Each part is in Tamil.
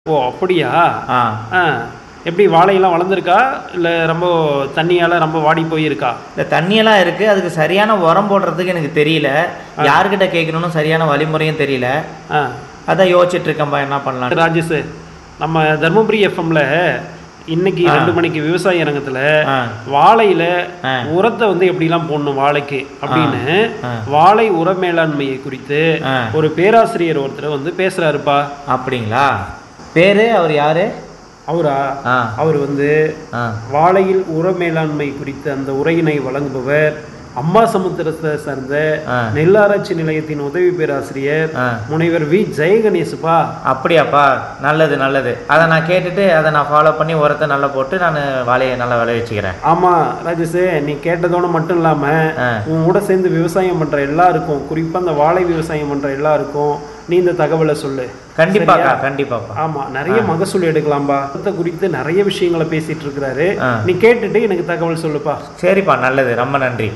ஓ அப்படியா ஆ ஆ எப்படி வாழையெல்லாம் வளர்ந்துருக்கா இல்லை ரொம்ப தண்ணியால் ரொம்ப வாடி போயிருக்கா இந்த தண்ணியெல்லாம் இருக்குது அதுக்கு சரியான உரம் போடுறதுக்கு எனக்கு தெரியல யார்கிட்ட கேட்கணும்னு சரியான வழிமுறையும் தெரியல ஆ அதான் யோசிச்சுட்டு இருக்கேன்பா என்ன பண்ணலாம் ராஜேஷ் நம்ம தருமபுரி எஃப்எம்ல இன்னைக்கு ஆ. ரெண்டு மணிக்கு விவசாய அரங்கத்துல ஆ வாழையில ஆ. உரத்தை வந்து எப்படிலாம் போடணும் வாழைக்கு அப்படின்னு ஆ. வாழை உர மேலாண்மையை குறித்து ஆ. ஒரு பேராசிரியர் ஒருத்தர் வந்து பேசுறாருப்பா அப்படிங்களா பேர் அவர் யார் அவரா ஆ அவர் வந்து ஆ வாழையில் உர மேலாண்மை குறித்த அந்த உரையினை வழங்குபவர் அம்மா சமுத்திரத்தை சார்ந்த ஆ. நெல்லாராய்ச்சி நிலையத்தின் உதவி பேராசிரியர் ஆ முனைவர் வி ஜெயகணேசுப்பா அப்படியாப்பா நல்லது நல்லது அதை நான் கேட்டுட்டு அதை நான் ஃபாலோ பண்ணி உரத்தை நல்லா போட்டு நான் வாழையை நல்லா விளைவிச்சுக்கிறேன் ஆமா ராஜேஷ் நீ கேட்டதோட மட்டும் இல்லாம ஆ. உன் கூட சேர்ந்து விவசாயம் பண்ற எல்லாருக்கும் குறிப்பா அந்த வாழை விவசாயம் பண்ற எல்லாருக்கும் நீ இந்த தகவலை சொல்லு கண்டிப்பாக்கா சரியா? கண்டிப்பாப்பா ஆமா நிறைய மகசூல் எடுக்கலாம்பா உரத்தை குறித்து நிறைய விஷயங்களை பேசிட்டு இருக்கிறாரு ஆ. நீ கேட்டுட்டு எனக்கு தகவல் சொல்லுப்பா சரிப்பா நல்லது ரொம்ப நன்றி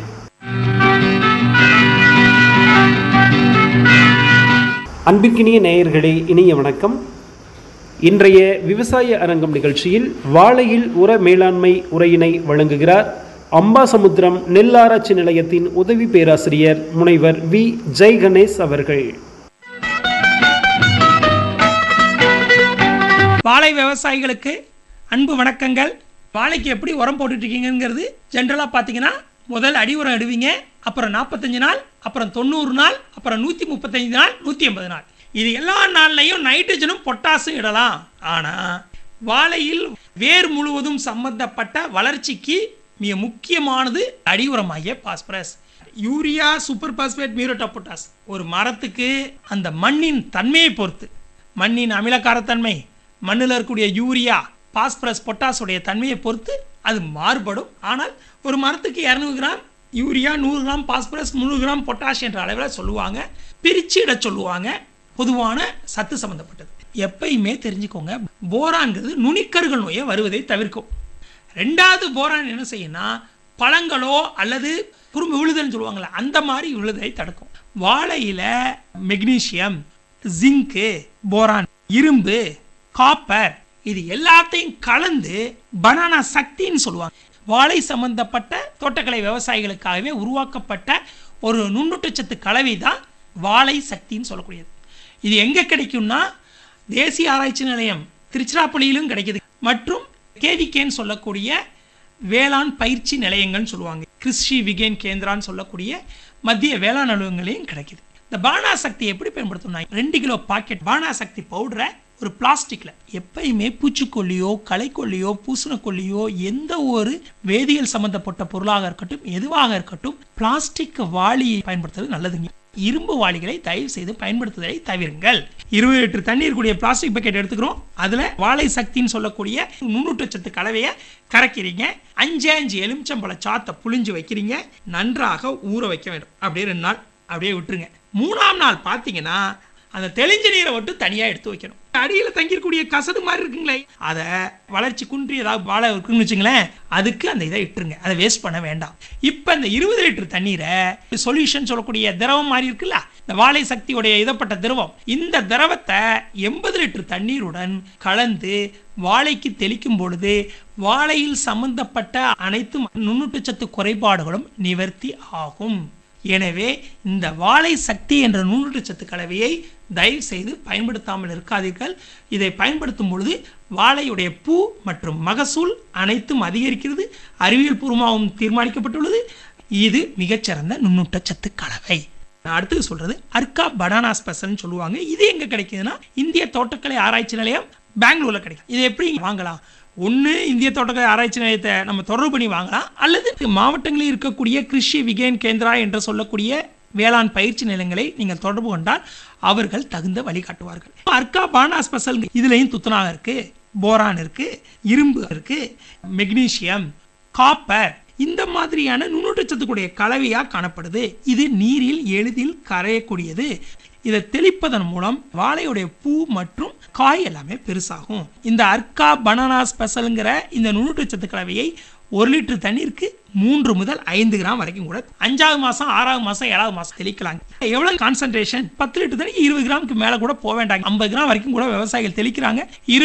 அன்பிற்கினிய நேயர்களே இனிய வணக்கம் இன்றைய விவசாய அரங்கம் நிகழ்ச்சியில் வாழையில் உர மேலாண்மை உரையினை வழங்குகிறார் அம்பாசமுத்திரம் நெல் ஆராய்ச்சி நிலையத்தின் உதவி பேராசிரியர் முனைவர் வி ஜெய் கணேஷ் அவர்கள் வாழை விவசாயிகளுக்கு அன்பு வணக்கங்கள் வாழைக்கு எப்படி உரம் போட்டுட்டு இருக்கீங்கங்கிறது ஜென்ரலாக பார்த்தீங்கன்னா முதல் அடி உரம் இடுவீங்க அப்புறம் நாற்பத்தஞ்சு நாள் அப்புறம் தொண்ணூறு நாள் அப்புறம் நூற்றி முப்பத்தஞ்சு நாள் நூற்றி எண்பது நாள் இது எல்லா நாள்லையும் நைட்ரஜனும் பொட்டாசும் இடலாம் ஆனால் வாழையில் வேர் முழுவதும் சம்பந்தப்பட்ட வளர்ச்சிக்கு மிக முக்கியமானது அடி உரமாகிய phosphorus urea super phosphate muriate of potash ஒரு மரத்துக்கு அந்த மண்ணின் தன்மையை பொறுத்து மண்ணின் அமிலக்காரத்தன்மை மண்ணில் இருக்கக்கூடிய யூரியா பாஸ்பரஸ் பொட்டாஸுடைய தன்மையை பொறுத்து அது மாறுபடும் ஆனால் ஒரு மரத்துக்கு இரநூறு கிராம் யூரியா நூறு கிராம் பாஸ்பரஸ் முந்நூறு கிராம் பொட்டாஷ் என்ற அளவில் சொல்லுவாங்க பிரித்து இட சொல்லுவாங்க பொதுவான சத்து சம்மந்தப்பட்டது எப்பயுமே தெரிஞ்சுக்கோங்க போரான்கிறது நுனிக்கருகள் நோயை வருவதை தவிர்க்கும் ரெண்டாவது போரான் என்ன செய்யும்னா பழங்களோ அல்லது குறும்பு விழுதல்னு சொல்லுவாங்கள்ல அந்த மாதிரி விழுதை தடுக்கும் வாழையில மெக்னீசியம் ஜிங்கு போரான் இரும்பு காப்பர் இது எல்லாத்தையும் கலந்து பனானா சக்தின்னு சொல்லுவாங்க வாழை சம்பந்தப்பட்ட தோட்டக்கலை விவசாயிகளுக்காகவே உருவாக்கப்பட்ட ஒரு நுண்ணூட்டச்சத்து கலவை தான் வாழை சக்தின்னு சொல்லக்கூடியது இது எங்கே கிடைக்கும்னா தேசிய ஆராய்ச்சி நிலையம் திருச்சிராப்பள்ளியிலும் கிடைக்குது மற்றும் கேவிகேன்னு சொல்லக்கூடிய வேளாண் பயிற்சி நிலையங்கள்னு சொல்லுவாங்க கிருஷி விகேன் கேந்திரான்னு சொல்லக்கூடிய மத்திய வேளாண் அலுவலகங்களையும் கிடைக்குது இந்த பானா சக்தி எப்படி பயன்படுத்தணும்னா ரெண்டு கிலோ பாக்கெட் பானா சக்தி பவுடரை ஒரு பிளாஸ்டிக்ல எப்பயுமே பூச்சிக்கொல்லியோ களைக்கொல்லியோ பூசணக்கொல்லியோ எந்த ஒரு வேதியியல் சம்பந்தப்பட்ட பொருளாக இருக்கட்டும் எதுவாக இருக்கட்டும் பிளாஸ்டிக் வாளியை பயன்படுத்துறது நல்லதுங்க இரும்பு வாளிகளை தயவு செய்து பயன்படுத்துவதை தவிருங்கள் இருபது லிட்டர் தண்ணீர் கூடிய பிளாஸ்டிக் பக்கெட் எடுத்துக்கிறோம் அதுல வாழை சக்தின்னு சொல்லக்கூடிய நுண்ணூட்டச்சத்து கலவையை கரைக்கிறீங்க அஞ்சு அஞ்சு எலுமிச்சம்பழ சாத்தை புளிஞ்சு வைக்கிறீங்க நன்றாக ஊற வைக்க வேண்டும் அப்படியே ரெண்டு நாள் அப்படியே விட்டுருங்க மூணாம் நாள் பார்த்தீங்கன்னா அந்த தெளிஞ்ச நீரை மட்டும் தனியாக எடுத்து வைக்கணும் அடியில் தங்கியிருக்கக்கூடிய கசடு மாதிரி இருக்குங்களே அதை வளர்ச்சி குன்றி ஏதாவது வாழை இருக்குன்னு வச்சுங்களேன் அதுக்கு அந்த இதை இட்டுருங்க அதை வேஸ்ட் பண்ண வேண்டாம் இப்போ இந்த இருபது லிட்டர் தண்ணீரை சொல்யூஷன் சொல்லக்கூடிய திரவம் மாதிரி இருக்குல்ல இந்த வாழை சக்தியுடைய இதப்பட்ட திரவம் இந்த திரவத்தை எண்பது லிட்டர் தண்ணீருடன் கலந்து வாழைக்கு தெளிக்கும் பொழுது வாழையில் சம்பந்தப்பட்ட அனைத்து நுண்ணூட்டச்சத்து குறைபாடுகளும் நிவர்த்தி ஆகும் எனவே இந்த வாழை சக்தி என்ற நுண்ணூட்டச்சத்து கலவையை தயவு செய்து பயன்படுத்தாமல் இருக்காதீர்கள் இதை பயன்படுத்தும் பொழுது வாழையுடைய பூ மற்றும் மகசூல் அனைத்தும் அதிகரிக்கிறது அறிவியல் பூர்வமாகவும் தீர்மானிக்கப்பட்டுள்ளது இது மிகச்சிறந்த நுண்ணூட்டச்சத்து கலவை நான் அடுத்தது சொல்றது அர்க்கா பனானா ஸ்பெஷல்னு சொல்லுவாங்க இது எங்க கிடைக்குதுன்னா இந்திய தோட்டக்கலை ஆராய்ச்சி நிலையம் பெங்களூர்ல கிடைக்கும் இது எப்படி வாங்கலாம் ஒன்று இந்திய தோட்டக்கலை ஆராய்ச்சி நிலையத்தை நம்ம தொடர்பு பண்ணி வாங்கலாம் அல்லது மாவட்டங்களில் இருக்கக்கூடிய கிருஷி விகேன் கேந்திரா என்று சொல்லக்கூடிய வேளாண் பயிற்சி நிலையங்களை நீங்கள் தொடர்பு கொண்டால் அவர்கள் தகுந்த வழிகாட்டுவார்கள் அர்க்கா பானா ஸ்பெஷல் இதுலேயும் துத்தநாகம் இருக்கு போரான் இருக்கு இரும்பு இருக்கு மெக்னீசியம் காப்பர் இந்த மாதிரியான நுண்ணூட்டச்சத்துக்குடைய கலவையாக காணப்படுது இது நீரில் எளிதில் கரையக்கூடியது இதை தெளிப்பதன் மூலம் வாழையுடைய பூ மற்றும் காய் எல்லாமே பெருசாகும் இந்த அர்க்கா பனானா ஸ்பெஷலுங்கிற இந்த நுண்ணூட்டச்சத்து கலவையை ஒரு லிட்டர் தண்ணீருக்கு மூன்று முதல் ஐந்து கிராம் வரைக்கும் கூட அஞ்சாவது மாசம் ஆறாவது மாசம் ஏழாவது மாசம் தெளிக்கலாங்க எவ்வளவு கான்சன்ட்ரேஷன் பத்து லிட்டர் தண்ணி இருபது கிராமுக்கு மேல கூட போக வேண்டாங்க ஐம்பது கிராம் வரைக்கும் கூட விவசாயிகள் தெளிக்கிறாங்க இரு